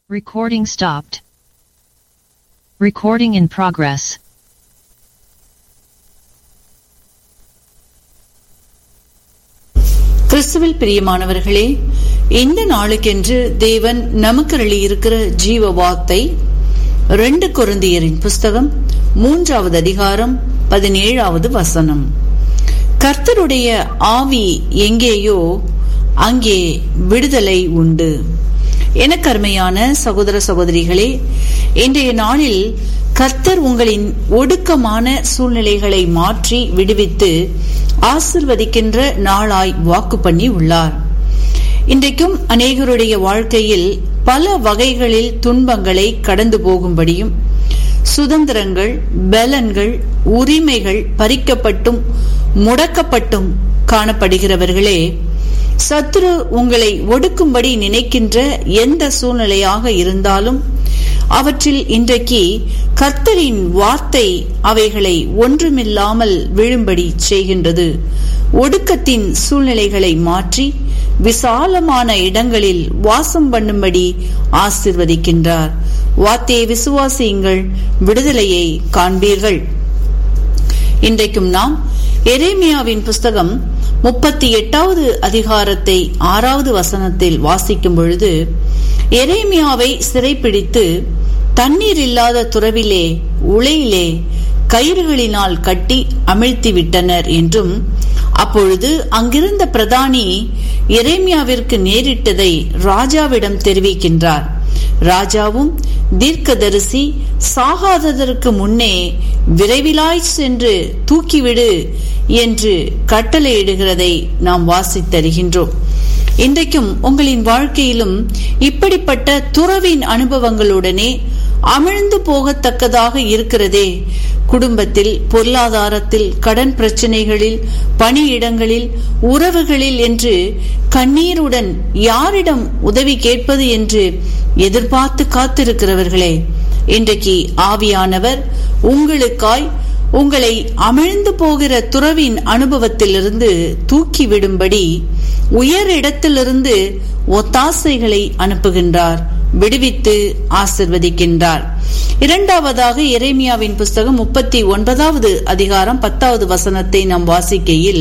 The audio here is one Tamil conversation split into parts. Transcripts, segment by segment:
Recording stopped. Recording in progress. கிறிஸ்துவில் பிரியமானவர்களே இந்த நாளுக்கென்று தேவன் நமக்கு இருக்கிற ஜீவ வார்த்தை ரெண்டு கொருந்தியரின் புஸ்தகம் மூன்றாவது அதிகாரம் பதினேழாவது வசனம் கர்த்தருடைய ஆவி எங்கேயோ அங்கே விடுதலை உண்டு எனக்கு அருமையான சகோதர சகோதரிகளே இன்றைய நாளில் கர்த்தர் உங்களின் ஒடுக்கமான சூழ்நிலைகளை மாற்றி விடுவித்து ஆசிர்வதிக்கின்ற நாளாய் வாக்கு பண்ணி உள்ளார் இன்றைக்கும் அநேகருடைய வாழ்க்கையில் பல வகைகளில் துன்பங்களை கடந்து போகும்படியும் சுதந்திரங்கள் பலன்கள் உரிமைகள் பறிக்கப்பட்டும் முடக்கப்பட்டும் காணப்படுகிறவர்களே சத்ரு உங்களை ஒடுக்கும்படி நினைக்கின்ற எந்த சூழ்நிலையாக இருந்தாலும் அவற்றில் இன்றைக்கு கர்த்தரின் வார்த்தை அவைகளை ஒன்றுமில்லாமல் விழும்படி செய்கின்றது ஒடுக்கத்தின் சூழ்நிலைகளை மாற்றி விசாலமான இடங்களில் வாசம் பண்ணும்படி ஆசிர்வதிக்கின்றார் வார்த்தையை விசுவாசியுங்கள் விடுதலையை காண்பீர்கள் இன்றைக்கும் நாம் எரேமியாவின் புஸ்தகம் முப்பத்தி எட்டாவது அதிகாரத்தை ஆறாவது வசனத்தில் வாசிக்கும் பொழுது எரேமியாவை சிறைப்பிடித்து தண்ணீர் இல்லாத துறவிலே உளையிலே கயிறுகளினால் கட்டி அமிழ்த்தி விட்டனர் என்றும் அப்பொழுது அங்கிருந்த பிரதானி எரேமியாவிற்கு நேரிட்டதை ராஜாவிடம் தெரிவிக்கின்றார் ராஜாவும் தீர்க்கதரிசி சாகாததற்கு முன்னே விரைவிலாய் சென்று தூக்கிவிடு என்று கட்டளையிடுகிறதை நாம் வாசித்தருகின்றோம் இன்றைக்கும் உங்களின் வாழ்க்கையிலும் இப்படிப்பட்ட துறவின் அனுபவங்களுடனே அமிழ்ந்து போகத்தக்கதாக இருக்கிறதே குடும்பத்தில் பொருளாதாரத்தில் கடன் பிரச்சனைகளில் பணியிடங்களில் உறவுகளில் என்று கண்ணீருடன் யாரிடம் உதவி கேட்பது என்று எதிர்பார்த்து காத்திருக்கிறவர்களே இன்றைக்கு ஆவியானவர் உங்களுக்காய் உங்களை அமிழ்ந்து போகிற துறவின் அனுபவத்திலிருந்து தூக்கிவிடும்படி உயர் இடத்திலிருந்து ஒத்தாசைகளை அனுப்புகின்றார் விடுவித்து ஆசிர்வதிக்கின்றார் இரண்டாவதாக எரேமியாவின் புஸ்தகம் முப்பத்தி ஒன்பதாவது அதிகாரம் பத்தாவது வசனத்தை நாம் வாசிக்கையில்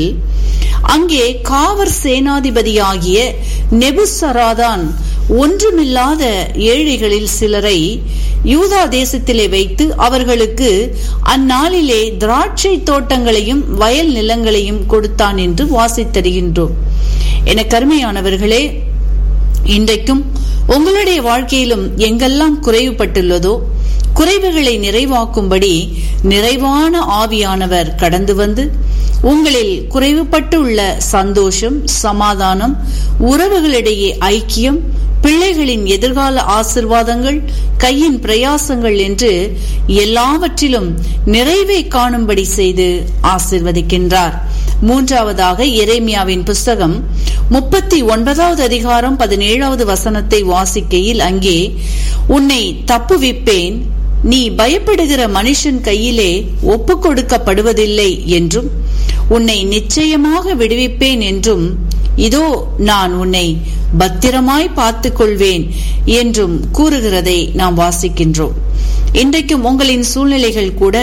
அங்கே காவர் சேனாதிபதியாகிய நெபுசராதான் ஒன்றுமில்லாத ஏழைகளில் சிலரை யூதா தேசத்திலே வைத்து அவர்களுக்கு அந்நாளிலே திராட்சை தோட்டங்களையும் வயல் நிலங்களையும் கொடுத்தான் என்று வாசித்தருகின்றோம் என கருமையானவர்களே இன்றைக்கும் உங்களுடைய வாழ்க்கையிலும் எங்கெல்லாம் குறைவுபட்டுள்ளதோ குறைவுகளை நிறைவாக்கும்படி நிறைவான ஆவியானவர் கடந்து வந்து உங்களில் குறைவுபட்டு உள்ள சந்தோஷம் சமாதானம் உறவுகளிடையே ஐக்கியம் பிள்ளைகளின் எதிர்கால ஆசிர்வாதங்கள் கையின் பிரயாசங்கள் என்று எல்லாவற்றிலும் நிறைவை காணும்படி செய்து ஆசிர்வதிக்கின்றார் மூன்றாவதாக எரேமியாவின் புஸ்தகம் முப்பத்தி ஒன்பதாவது அதிகாரம் பதினேழாவது வசனத்தை வாசிக்கையில் அங்கே உன்னை தப்புவிப்பேன் நீ பயப்படுகிற மனுஷன் கையிலே ஒப்பு கொடுக்கப்படுவதில்லை என்றும் உன்னை நிச்சயமாக விடுவிப்பேன் என்றும் இதோ நான் உன்னை பத்திரமாய் பார்த்துக் கொள்வேன் என்றும் கூறுகிறதை நாம் வாசிக்கின்றோம் இன்றைக்கும் உங்களின் சூழ்நிலைகள் கூட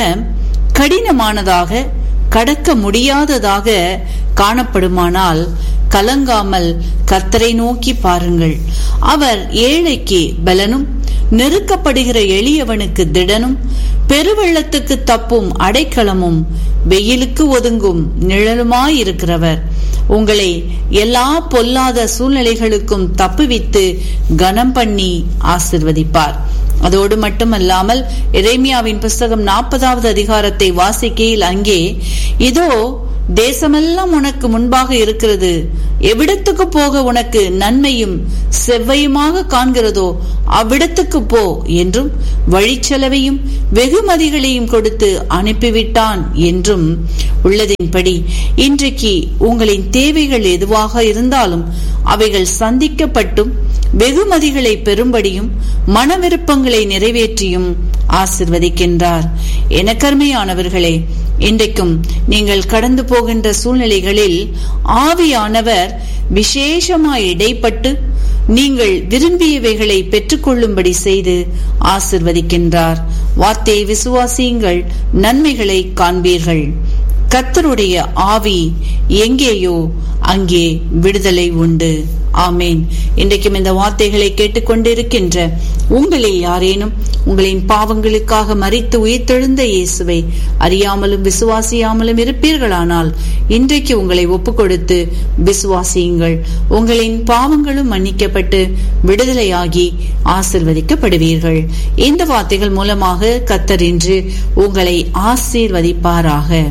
கடினமானதாக கடக்க முடியாததாக காணப்படுமானால் கலங்காமல் கர்த்தரை நோக்கி பாருங்கள் அவர் ஏழைக்கு பலனும் நெருக்கப்படுகிற எளியவனுக்கு திடனும் பெருவெள்ளத்துக்கு தப்பும் அடைக்கலமும் வெயிலுக்கு ஒதுங்கும் நிழலுமாயிருக்கிறவர் உங்களை எல்லா பொல்லாத சூழ்நிலைகளுக்கும் தப்புவித்து கனம் பண்ணி ஆசிர்வதிப்பார் அதோடு மட்டுமல்லாமல் இறைமியாவின் புஸ்தகம் நாற்பதாவது அதிகாரத்தை வாசிக்கையில் அங்கே இதோ தேசமெல்லாம் உனக்கு முன்பாக இருக்கிறது எவ்விடத்துக்கு போக உனக்கு நன்மையும் செவ்வையுமாக காண்கிறதோ அவ்விடத்துக்கு போ என்றும் வழிச்செலவையும் வெகுமதிகளையும் கொடுத்து அனுப்பிவிட்டான் என்றும் உள்ளதின்படி இன்றைக்கு உங்களின் தேவைகள் எதுவாக இருந்தாலும் அவைகள் சந்திக்கப்பட்டும் வெகுமதிகளை பெறும்படியும் மனவிருப்பங்களை நிறைவேற்றியும் ஆசிர்வதிக்கின்றார் எனக்கருமையானவர்களே இன்றைக்கும் நீங்கள் கடந்து போகின்ற சூழ்நிலைகளில் ஆவியானவர் விசேஷமாய் இடைப்பட்டு நீங்கள் விரும்பியவைகளை பெற்றுக்கொள்ளும்படி செய்து ஆசிர்வதிக்கின்றார் வார்த்தையை விசுவாசியுங்கள் நன்மைகளை காண்பீர்கள் கத்தருடைய ஆவி எங்கேயோ அங்கே விடுதலை உண்டு ஆமேன் இன்றைக்கும் இந்த வார்த்தைகளை கேட்டுக்கொண்டிருக்கின்ற உங்களில் யாரேனும் உங்களின் பாவங்களுக்காக மறித்து உயிர்த்தெழுந்த இயேசுவை அறியாமலும் விசுவாசியாமலும் இருப்பீர்களானால் இன்றைக்கு உங்களை ஒப்பு கொடுத்து விசுவாசியுங்கள் உங்களின் பாவங்களும் மன்னிக்கப்பட்டு விடுதலையாகி ஆசிர்வதிக்கப்படுவீர்கள் இந்த வார்த்தைகள் மூலமாக கத்தர் இன்று உங்களை ஆசீர்வதிப்பாராக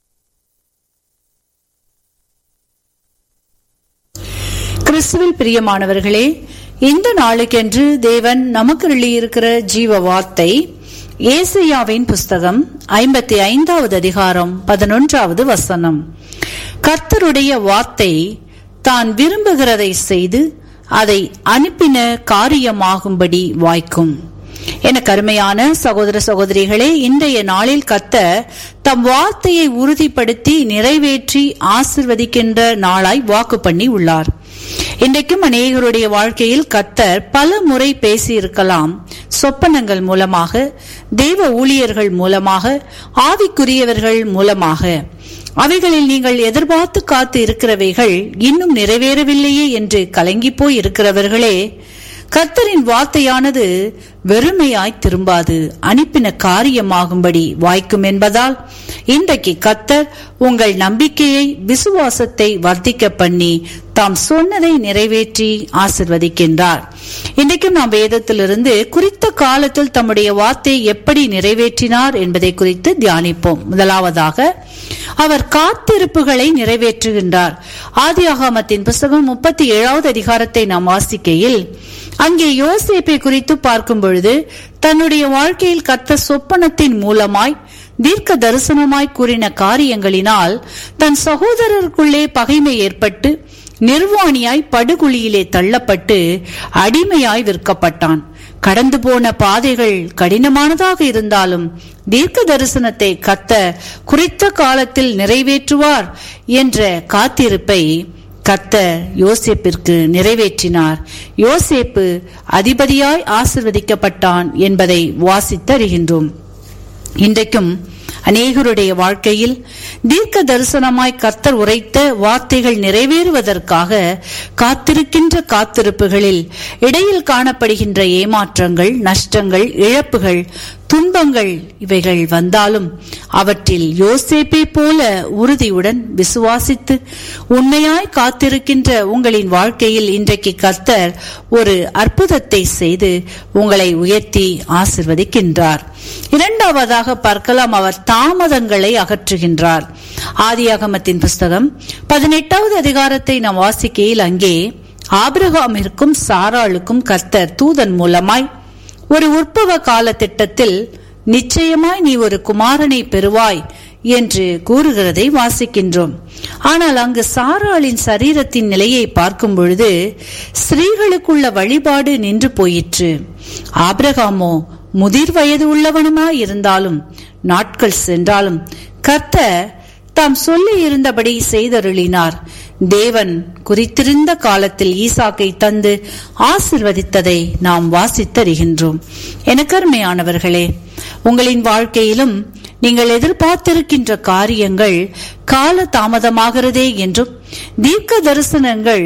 கிறிஸ்துவில் பிரியமானவர்களே இந்த நாளுக்கென்று தேவன் நமக்கு எழுதியிருக்கிற ஜீவ வார்த்தை ஏசையாவின் புஸ்தகம் ஐம்பத்தி ஐந்தாவது அதிகாரம் பதினொன்றாவது வசனம் கர்த்தருடைய வார்த்தை தான் விரும்புகிறதை செய்து அதை அனுப்பின காரியமாகும்படி வாய்க்கும் என கருமையான சகோதர சகோதரிகளே இன்றைய நாளில் கத்த தம் வார்த்தையை உறுதிப்படுத்தி நிறைவேற்றி ஆசிர்வதிக்கின்ற நாளாய் வாக்கு பண்ணி உள்ளார் இன்றைக்கும் அநேகருடைய வாழ்க்கையில் கத்தர் பல முறை பேசியிருக்கலாம் சொப்பனங்கள் மூலமாக தெய்வ ஊழியர்கள் மூலமாக ஆவிக்குரியவர்கள் மூலமாக அவைகளில் நீங்கள் எதிர்பார்த்து காத்து இருக்கிறவைகள் இன்னும் நிறைவேறவில்லையே என்று கலங்கி போய் இருக்கிறவர்களே கர்த்தரின் வார்த்தையானது வெறுமையாய் திரும்பாது அனுப்பின காரியமாகும்படி வாய்க்கும் என்பதால் இன்றைக்கு கத்தர் உங்கள் நம்பிக்கையை விசுவாசத்தை வர்த்திக்க பண்ணி தாம் சொன்னதை நிறைவேற்றி ஆசிர்வதிக்கின்றார் இன்றைக்கும் நாம் வேதத்திலிருந்து குறித்த காலத்தில் தம்முடைய வார்த்தையை எப்படி நிறைவேற்றினார் என்பதை குறித்து தியானிப்போம் முதலாவதாக அவர் காத்திருப்புகளை நிறைவேற்றுகின்றார் ஆதியாகமத்தின் புஸ்தகம் முப்பத்தி ஏழாவது அதிகாரத்தை நாம் வாசிக்கையில் அங்கே யோசேப்பை குறித்து பார்க்கும் பொழுது தன்னுடைய வாழ்க்கையில் கத்த சொப்பனத்தின் மூலமாய் தீர்க்க தரிசனமாய் கூறின காரியங்களினால் தன் சகோதரருக்குள்ளே பகைமை ஏற்பட்டு நிர்வாணியாய் படுகுழியிலே தள்ளப்பட்டு அடிமையாய் விற்கப்பட்டான் கடந்து போன பாதைகள் கடினமானதாக இருந்தாலும் தீர்க்க தரிசனத்தை கத்த குறித்த காலத்தில் நிறைவேற்றுவார் என்ற காத்திருப்பை கத்த யோசேப்பிற்கு நிறைவேற்றினார் யோசேப்பு அதிபதியாய் ஆசிர்வதிக்கப்பட்டான் என்பதை வாசித்தறிகின்றோம் இன்றைக்கும் அநேகருடைய வாழ்க்கையில் தீர்க்க தரிசனமாய் கர்த்தர் உரைத்த வார்த்தைகள் நிறைவேறுவதற்காக காத்திருக்கின்ற காத்திருப்புகளில் இடையில் காணப்படுகின்ற ஏமாற்றங்கள் நஷ்டங்கள் இழப்புகள் துன்பங்கள் இவைகள் வந்தாலும் அவற்றில் யோசேப்பை போல உறுதியுடன் விசுவாசித்து உண்மையாய் காத்திருக்கின்ற உங்களின் வாழ்க்கையில் இன்றைக்கு கர்த்தர் ஒரு அற்புதத்தை செய்து உங்களை உயர்த்தி ஆசிர்வதிக்கின்றார் இரண்டாவதாக பார்க்கலாம் அவர் தாமதங்களை அகற்றுகின்றார் ஆதியாகமத்தின் புஸ்தகம் பதினெட்டாவது அதிகாரத்தை நாம் வாசிக்கையில் அங்கே ஆபிரகாமிற்கும் சாராளுக்கும் கர்த்தர் தூதன் மூலமாய் ஒரு உற்பவ கால திட்டத்தில் நிச்சயமாய் நீ ஒரு குமாரனை பெறுவாய் என்று கூறுகிறதை வாசிக்கின்றோம் ஆனால் அங்கு சாராளின் சரீரத்தின் நிலையை பார்க்கும் பொழுது ஸ்திரீகளுக்குள்ள வழிபாடு நின்று போயிற்று ஆபிரகாமோ முதிர் வயது உள்ளவனுமாய் இருந்தாலும் நாட்கள் சென்றாலும் கர்த்த தாம் சொல்லி இருந்தபடி செய்தருளினார் தேவன் குறித்திருந்த காலத்தில் ஈசாக்கை தந்து ஆசிர்வதித்ததை நாம் வாசித்தறிகின்றோம் எனக்கருமையானவர்களே உங்களின் வாழ்க்கையிலும் நீங்கள் எதிர்பார்த்திருக்கின்ற காரியங்கள் கால தாமதமாகிறதே என்றும் தீர்க்க தரிசனங்கள்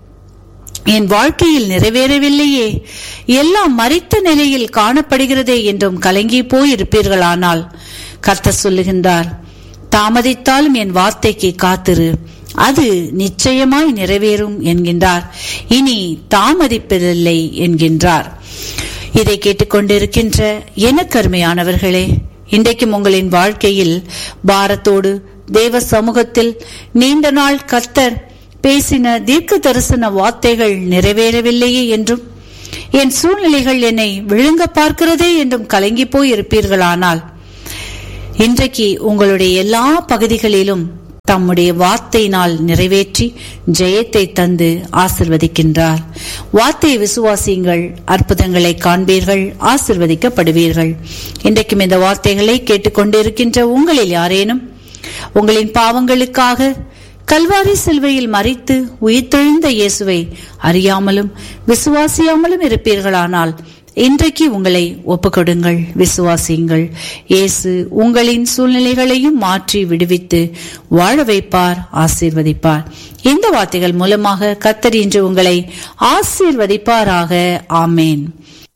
என் வாழ்க்கையில் நிறைவேறவில்லையே எல்லாம் மறித்த நிலையில் காணப்படுகிறதே என்றும் கலங்கி போயிருப்பீர்களானால் கர்த்தர் சொல்லுகின்றார் தாமதித்தாலும் என் வார்த்தைக்கு காத்திரு அது நிச்சயமாய் நிறைவேறும் என்கின்றார் இனி தாமதிப்பதில்லை என்கின்றார் இதை கேட்டுக்கொண்டிருக்கின்ற எனக்கருமையானவர்களே இன்றைக்கும் உங்களின் வாழ்க்கையில் பாரத்தோடு தேவ சமூகத்தில் நீண்ட நாள் கர்த்தர் பேசின தீர்க்க தரிசன வார்த்தைகள் நிறைவேறவில்லையே என்றும் என் சூழ்நிலைகள் என்னை விழுங்க பார்க்கிறதே என்றும் கலங்கி போய் இருப்பீர்களானால் இன்றைக்கு உங்களுடைய எல்லா பகுதிகளிலும் தம்முடைய வார்த்தையினால் நிறைவேற்றி ஜெயத்தை தந்து ஆசிர்வதிக்கின்றார் வார்த்தையை விசுவாசியுங்கள் அற்புதங்களை காண்பீர்கள் ஆசிர்வதிக்கப்படுவீர்கள் இன்றைக்கும் இந்த வார்த்தைகளை கேட்டுக்கொண்டிருக்கின்ற உங்களில் யாரேனும் உங்களின் பாவங்களுக்காக கல்வாரி சிலுவையில் மறித்து உயிர்த்தெழுந்த இயேசுவை அறியாமலும் விசுவாசியாமலும் இருப்பீர்களானால் இன்றைக்கு உங்களை ஒப்புக்கொடுங்கள் விசுவாசியுங்கள் இயேசு உங்களின் சூழ்நிலைகளையும் மாற்றி விடுவித்து வாழ வைப்பார் ஆசீர்வதிப்பார் இந்த வார்த்தைகள் மூலமாக கத்தர் இன்று உங்களை ஆசீர்வதிப்பாராக ஆமேன்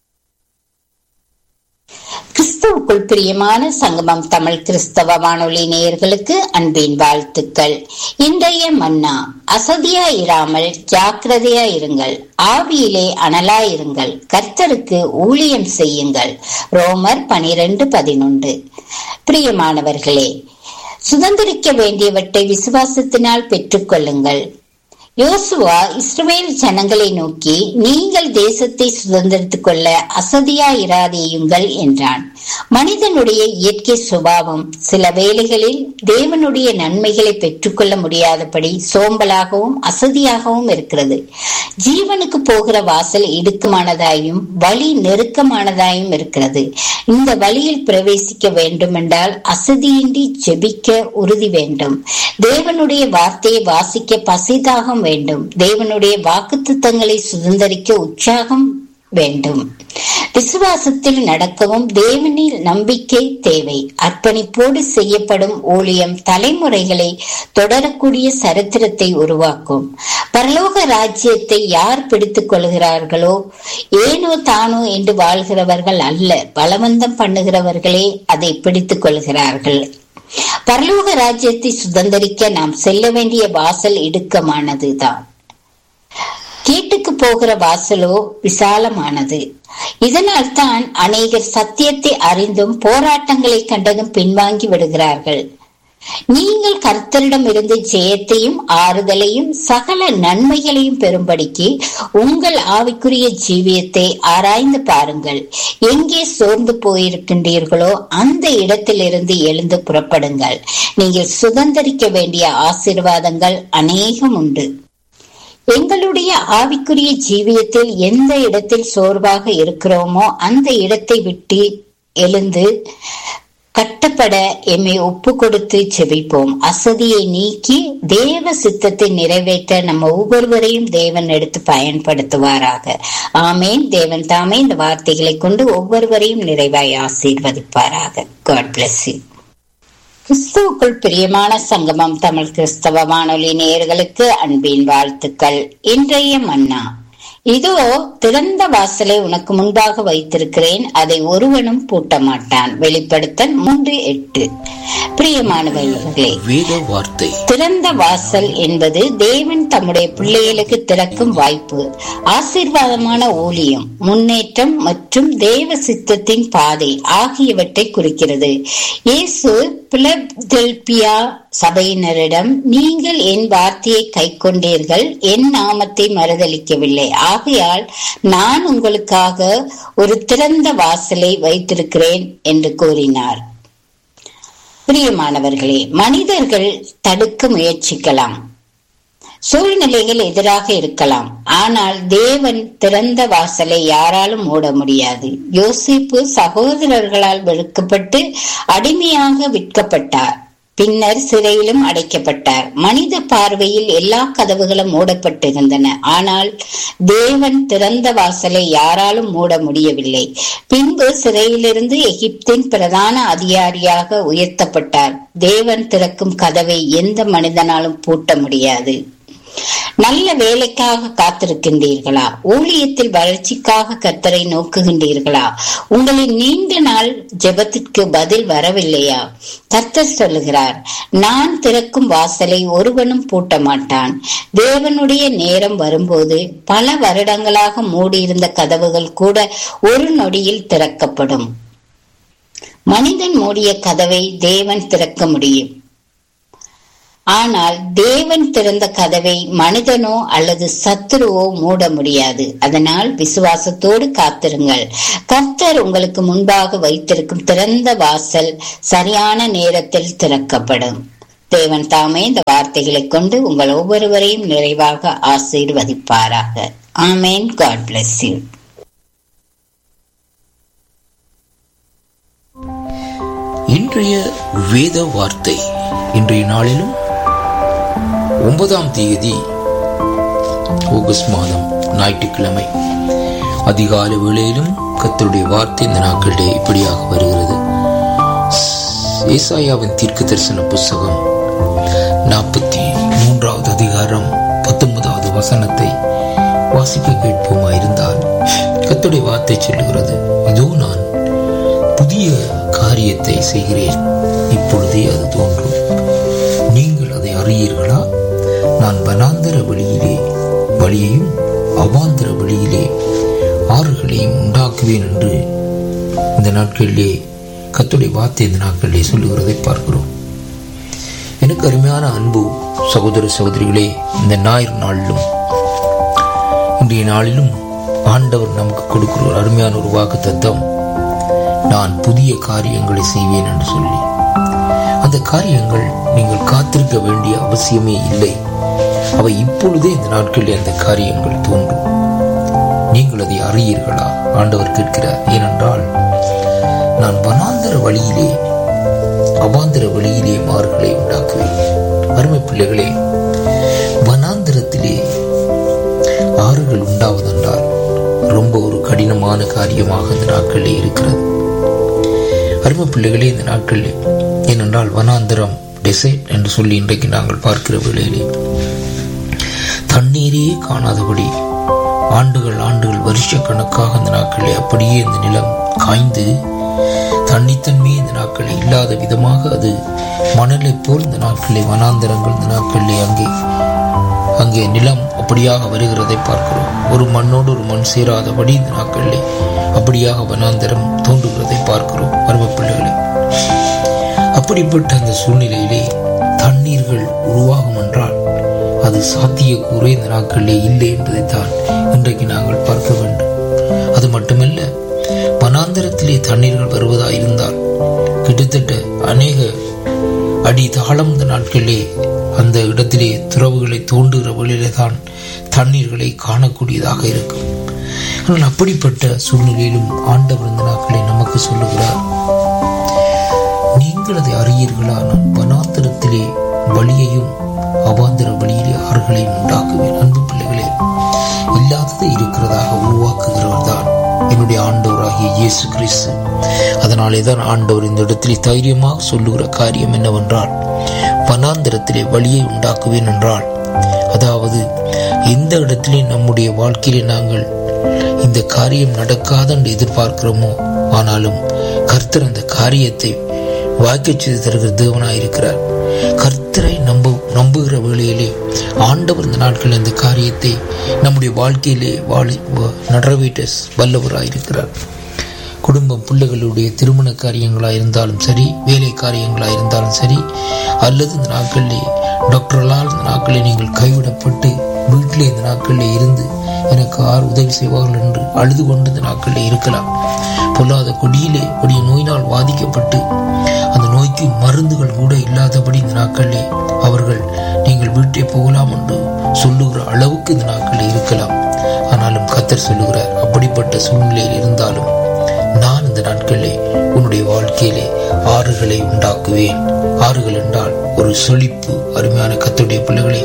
கிறிஸ்துவுக்குள் பிரியமான சங்கமம் தமிழ் கிறிஸ்தவ வானொலி நேயர்களுக்கு அன்பின் வாழ்த்துக்கள் இன்றைய மன்னா அசதியா இராமல் ஜாக்கிரதையா இருங்கள் ஆவியிலே அனலாயிருங்கள் கர்த்தருக்கு ஊழியம் செய்யுங்கள் ரோமர் பனிரெண்டு பதினொன்று பிரியமானவர்களே சுதந்திரிக்க வேண்டியவற்றை விசுவாசத்தினால் பெற்றுக்கொள்ளுங்கள் யோசுவா இஸ்ரவேல் ஜனங்களை நோக்கி நீங்கள் தேசத்தை சுதந்திரித்துக் கொள்ள அசதியா இராதேயுங்கள் என்றான் மனிதனுடைய இயற்கை சுபாவம் சில வேளைகளில் தேவனுடைய நன்மைகளை பெற்றுக்கொள்ள முடியாதபடி சோம்பலாகவும் அசதியாகவும் இருக்கிறது ஜீவனுக்கு போகிற வாசல் இடுக்கமானதாயும் வழி நெருக்கமானதாயும் இருக்கிறது இந்த வழியில் பிரவேசிக்க வேண்டும் என்றால் அசதியின்றி ஜெபிக்க உறுதி வேண்டும் தேவனுடைய வார்த்தையை வாசிக்க பசிதாகம் வேண்டும் தேவனுடைய வாக்குத்தத்தங்களை சுதந்திரிக்க உற்சாகம் வேண்டும் விசுவாசத்தில் நடக்கவும் தேவனில் நம்பிக்கை தேவை அர்ப்பணிப்போடு செய்யப்படும் ஊழியம் தலைமுறைகளை தொடரக்கூடிய சரித்திரத்தை உருவாக்கும் பரலோக ராஜ்யத்தை யார் பிடித்துக் கொள்கிறார்களோ ஏனோ தானோ என்று வாழ்கிறவர்கள் அல்ல பலவந்தம் பண்ணுகிறவர்களே அதை பிடித்துக் கொள்கிறார்கள் பரலோக ராஜ்யத்தை சுதந்திரிக்க நாம் செல்ல வேண்டிய வாசல் இடுக்கமானதுதான் கேட்டுக்கு போகிற வாசலோ விசாலமானது இதனால் தான் அநேகர் சத்தியத்தை அறிந்தும் போராட்டங்களை கண்டதும் பின்வாங்கி விடுகிறார்கள் நீங்கள் கர்த்தரிடம் இருந்து ஜெயத்தையும் ஆறுதலையும் சகல நன்மைகளையும் பெறும்படிக்கு உங்கள் ஆவிக்குரிய ஜீவியத்தை ஆராய்ந்து பாருங்கள் எங்கே சோர்ந்து போயிருக்கின்றீர்களோ அந்த இடத்திலிருந்து எழுந்து புறப்படுங்கள் நீங்கள் சுதந்திரிக்க வேண்டிய ஆசீர்வாதங்கள் அநேகம் உண்டு எங்களுடைய ஆவிக்குரிய ஜீவியத்தில் எந்த இடத்தில் சோர்வாக இருக்கிறோமோ அந்த இடத்தை விட்டு எழுந்து கட்டப்பட எம்மை ஒப்பு கொடுத்து செபிப்போம் அசதியை நீக்கி தேவ சித்தத்தை நிறைவேற்ற நம்ம ஒவ்வொருவரையும் தேவன் எடுத்து பயன்படுத்துவாராக ஆமேன் தேவன் தாமே இந்த வார்த்தைகளை கொண்டு ஒவ்வொருவரையும் நிறைவாய் ஆசீர்வதிப்பாராக காட் பிளஸ் யூ கிறிஸ்துவுக்குள் பிரியமான சங்கமம் தமிழ் கிறிஸ்தவ வானொலி நேயர்களுக்கு அன்பின் வாழ்த்துக்கள் இன்றைய மன்னா இதோ திறந்த வாசலை உனக்கு முன்பாக வைத்திருக்கிறேன் அதை ஒருவனும் பூட்ட மாட்டான் வெளிப்படுத்தல் மூன்று எட்டு பிரியமானவர்களே வேத வார்த்தை திறந்த வாசல் என்பது தேவன் தம்முடைய பிள்ளைகளுக்கு திறக்கும் வாய்ப்பு ஆசீர்வாதமான ஊழியம் முன்னேற்றம் மற்றும் தேவ சித்தத்தின் பாதை ஆகியவற்றை குறிக்கிறது இயேசு பிலதெல்பியா சபையினரிடம் நீங்கள் என் வார்த்தையை கை கொண்டீர்கள் என் நாமத்தை மறுதளிக்கவில்லை ஆகையால் நான் உங்களுக்காக ஒரு திறந்த வாசலை வைத்திருக்கிறேன் என்று கூறினார் பிரியமானவர்களே மனிதர்கள் தடுக்க முயற்சிக்கலாம் சூழ்நிலைகள் எதிராக இருக்கலாம் ஆனால் தேவன் திறந்த வாசலை யாராலும் மூட முடியாது யோசிப்பு சகோதரர்களால் வெறுக்கப்பட்டு அடிமையாக விற்கப்பட்டார் பின்னர் சிறையிலும் அடைக்கப்பட்டார் மனித பார்வையில் எல்லா கதவுகளும் மூடப்பட்டிருந்தன ஆனால் தேவன் திறந்த வாசலை யாராலும் மூட முடியவில்லை பின்பு சிறையிலிருந்து எகிப்தின் பிரதான அதிகாரியாக உயர்த்தப்பட்டார் தேவன் திறக்கும் கதவை எந்த மனிதனாலும் பூட்ட முடியாது நல்ல வேலைக்காக காத்திருக்கின்றீர்களா ஊழியத்தில் வளர்ச்சிக்காக கத்தரை நோக்குகின்றீர்களா உங்களின் நீண்ட நாள் ஜெபத்திற்கு பதில் வரவில்லையா கர்த்தர் சொல்லுகிறார் நான் திறக்கும் வாசலை ஒருவனும் பூட்ட மாட்டான் தேவனுடைய நேரம் வரும்போது பல வருடங்களாக மூடியிருந்த கதவுகள் கூட ஒரு நொடியில் திறக்கப்படும் மனிதன் மூடிய கதவை தேவன் திறக்க முடியும் ஆனால் தேவன் திறந்த கதவை மனிதனோ அல்லது சத்துருவோ மூட முடியாது அதனால் விசுவாசத்தோடு காத்திருங்கள் கர்த்தர் உங்களுக்கு முன்பாக வைத்திருக்கும் திறந்த வாசல் சரியான நேரத்தில் திறக்கப்படும் தேவன் தாமே இந்த வார்த்தைகளை கொண்டு உங்கள் ஒவ்வொருவரையும் நிறைவாக ஆசீர்வதிப்பாராக ஆமேன் காட் பிளஸ் யூ இன்றைய வேத வார்த்தை இன்றைய நாளிலும் ஒன்பதாம் தேதி ஆகஸ்ட் மாதம் ஞாயிற்றுக்கிழமை அதிகாலை வேளையிலும் கத்தருடைய வார்த்தை இந்த நாட்களிலே இப்படியாக வருகிறது ஏசாயாவின் தீர்க்க தரிசன புஸ்தகம் நாற்பத்தி மூன்றாவது அதிகாரம் பத்தொன்பதாவது வசனத்தை வாசிக்க கேட்போமா இருந்தால் கத்துடைய வார்த்தை சொல்லுகிறது இதோ நான் புதிய காரியத்தை செய்கிறேன் இப்பொழுதே அது தோன்றும் நீங்கள் அதை அறியீர்களா நான் வனாந்தர வழியிலே வழியையும் அவாந்தர வழியிலே ஆறுகளையும் உண்டாக்குவேன் என்று இந்த நாட்களிலே கத்துடைய வார்த்தை இந்த நாட்களிலே சொல்லுகிறதை பார்க்கிறோம் எனக்கு அருமையான அன்பு சகோதர சகோதரிகளே இந்த ஞாயிறு நாளிலும் இன்றைய நாளிலும் ஆண்டவர் நமக்கு கொடுக்கிற ஒரு அருமையான ஒரு வாக்கு தத்தம் நான் புதிய காரியங்களை செய்வேன் என்று சொல்லி அந்த காரியங்கள் நீங்கள் காத்திருக்க வேண்டிய அவசியமே இல்லை அவை இப்பொழுதே இந்த நாட்களில் அந்த காரியங்கள் தோன்றும் நீங்கள் அதை அறியீர்களா ஆண்டவர் கேட்கிறார் ஏனென்றால் நான் வனாந்தர வழியிலே அவாந்தர வழியிலே மாறுகளை உண்டாக்குவேன் அருமை பிள்ளைகளே வனாந்திரத்திலே ஆறுகள் உண்டாவதென்றால் ரொம்ப ஒரு கடினமான காரியமாக இந்த நாட்களிலே இருக்கிறது அருமை பிள்ளைகளே இந்த நாட்களிலே ஏனென்றால் வனாந்திரம் டெசைட் என்று சொல்லி இன்றைக்கு நாங்கள் பார்க்கிற வேளையிலே தண்ணீரே காணாதபடி ஆண்டுகள் ஆண்டுகள் வருஷ கணக்காக இந்த நாட்களிலே அப்படியே இந்த நிலம் காய்ந்து தண்ணித்தன்மை இந்த நாட்களில் இல்லாத விதமாக அது மணலை போல் இந்த நாட்களிலே வனாந்திரங்கள் இந்த நாட்களிலே அங்கே அங்கே நிலம் அப்படியாக வருகிறதை பார்க்கிறோம் ஒரு மண்ணோடு ஒரு மண் சேராதபடி இந்த நாட்களிலே அப்படியாக வனாந்திரம் தோன்றுகிறதை பார்க்கிறோம் மர்ம பிள்ளைகளே அப்படிப்பட்ட அந்த சூழ்நிலையிலே தண்ணீர்கள் உருவாகும் என்றால் அது சாத்தியக்கூறே இந்த நாட்களிலே இல்லை என்பதைத்தான் இன்றைக்கு நாங்கள் பார்க்க வேண்டும் அது மட்டுமல்ல வனாந்தரத்திலே தண்ணீர்கள் வருவதாயிருந்தால் கிட்டத்தட்ட அநேக அடி தாளம் இந்த நாட்களிலே அந்த இடத்திலே துறவுகளை தோண்டுகிற வழியிலே தான் தண்ணீர்களை காணக்கூடியதாக இருக்கும் ஆனால் அப்படிப்பட்ட சூழ்நிலையிலும் ஆண்டவர் இந்த நாட்களை நமக்கு சொல்லுகிறார் நீங்கள் அதை அறியீர்களா நான் வனாந்தரத்திலே வழியையும் அவாந்தர வழியிலே ஆறுகளையும் உண்டாக்குவேன் அன்பு பிள்ளைகளே இல்லாதது இருக்கிறதாக உருவாக்குகிறவர் தான் என்னுடைய ஆண்டவராகிய இயேசு கிறிஸ்து அதனாலே தான் ஆண்டவர் இந்த இடத்திலே தைரியமாக சொல்லுகிற காரியம் என்னவென்றால் வனாந்திரத்திலே வழியை உண்டாக்குவேன் என்றால் அதாவது எந்த இடத்திலே நம்முடைய வாழ்க்கையிலே நாங்கள் இந்த காரியம் நடக்காது என்று எதிர்பார்க்கிறோமோ ஆனாலும் கர்த்தர் அந்த காரியத்தை வாய்க்கச் செய்து தருகிற தேவனாயிருக்கிறார் கர்த்தரை நம்ப நம்புகிற வேளையிலே ஆண்டவர் இந்த நாட்களில் இந்த காரியத்தை நம்முடைய வாழ்க்கையிலே வாழி நிறைவேற்ற வல்லவராயிருக்கிறார் குடும்பம் பிள்ளைகளுடைய திருமண காரியங்களாக இருந்தாலும் சரி வேலை காரியங்களாக இருந்தாலும் சரி அல்லது இந்த நாட்களிலே டாக்டர்களால் இந்த நாட்களில் நீங்கள் கைவிடப்பட்டு வீட்டிலே இந்த நாட்களில் இருந்து எனக்கு யார் உதவி செய்வார்கள் என்று அழுது கொண்டு இந்த நாட்களில் இருக்கலாம் பொல்லாத கொடியிலே கொடிய நோயினால் பாதிக்கப்பட்டு அந்த நோய்க்கு மருந்துகள் கூட இல்லாதபடி இந்த நாட்களிலே அவர்கள் நீங்கள் வீட்டை போகலாம் என்று சொல்லுகிற அளவுக்கு இந்த நாட்களில் இருக்கலாம் ஆனாலும் கத்தர் சொல்லுகிறார் அப்படிப்பட்ட சூழ்நிலையில் இருந்தாலும் நான் இந்த நாட்களிலே உன்னுடைய வாழ்க்கையிலே ஆறுகளை உண்டாக்குவேன் ஆறுகள் என்றால் ஒரு செழிப்பு அருமையான கத்துடைய பிள்ளைகளை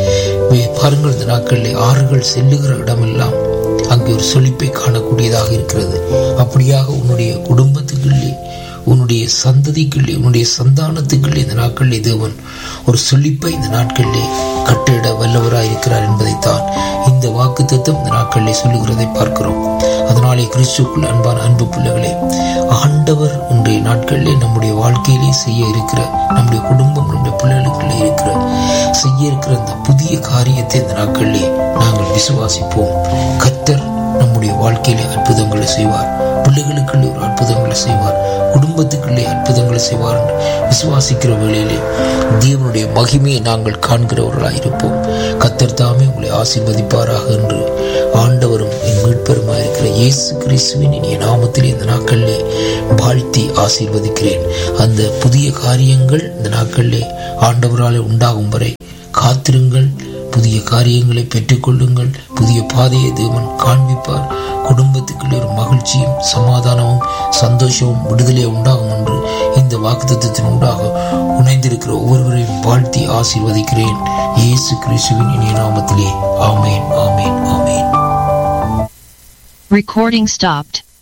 பாருங்கள் இந்த நாட்களிலே ஆறுகள் செல்லுகிற இடமெல்லாம் அங்கே ஒரு செழிப்பை காணக்கூடியதாக இருக்கிறது அப்படியாக உன்னுடைய குடும்பத்துக்குள்ளே உன்னுடைய சந்ததிக்குள்ளே உன்னுடைய சந்தானத்துக்குள்ளே இந்த நாட்களிலே தேவன் ஒரு செழிப்பை இந்த நாட்களிலே கட்டிட வல்லவராய் இருக்கிறார் என்பதைத்தான் இந்த வாக்கு தத்துவம் இந்த நாட்களிலே சொல்லுகிறதை பார்க்கிறோம் அதனாலே கிறிஸ்துக்குள் அன்பான அன்பு பிள்ளைகளே ஆண்டவர் இன்றைய நாட்களிலே நம்முடைய வாழ்க்கையிலே செய்ய இருக்கிற நம்முடைய குடும்பம் நம்முடைய பிள்ளைகளுக்குள்ளே இருக்கிற செய்ய இருக்கிற அந்த புதிய காரியத்தை இந்த நாட்களிலே நாங்கள் விசுவாசிப்போம் கத்தர் நம்முடைய வாழ்க்கையிலே அற்புதங்களை செய்வார் பிள்ளைகளுக்குள்ளே ஒரு அற்புதங்களை செய்வார் குடும்பத்துக்குள்ளே அற்புதங்களை செய்வார் என்று விசுவாசிக்கிற வேளையிலே தேவனுடைய மகிமையை நாங்கள் காண்கிறவர்களாக இருப்போம் கத்தர் தாமே உங்களை ஆசீர்வதிப்பாராக என்று ஆண்டவரும் என் மீட்பெருமா இருக்கிற இயேசு கிறிஸ்துவின் இனிய நாமத்தில் இந்த நாட்களிலே வாழ்த்தி ஆசீர்வதிக்கிறேன் அந்த புதிய காரியங்கள் இந்த நாட்களிலே ஆண்டவராலே உண்டாகும் வரை காத்திருங்கள் புதிய காரியங்களை பெற்றுக்கொள்ளுங்கள் புதிய பாதையை தேவன் காண்பிப்பார் குடும்பத்துக்குள்ள ஒரு மகிழ்ச்சியும் சமாதானமும் சந்தோஷமும் விடுதலை உண்டாகும் என்று இந்த வாக்குத்தத்தின் ஊடாக இணைந்திருக்கிற ஒவ்வொருவரையும் வாழ்த்தி ஆசீர்வதிக்கிறேன் இயேசு கிறிஸ்துவின் இனிய நாமத்திலே ஆமேன் ஆமேன் ஆமேன் Recording stopped.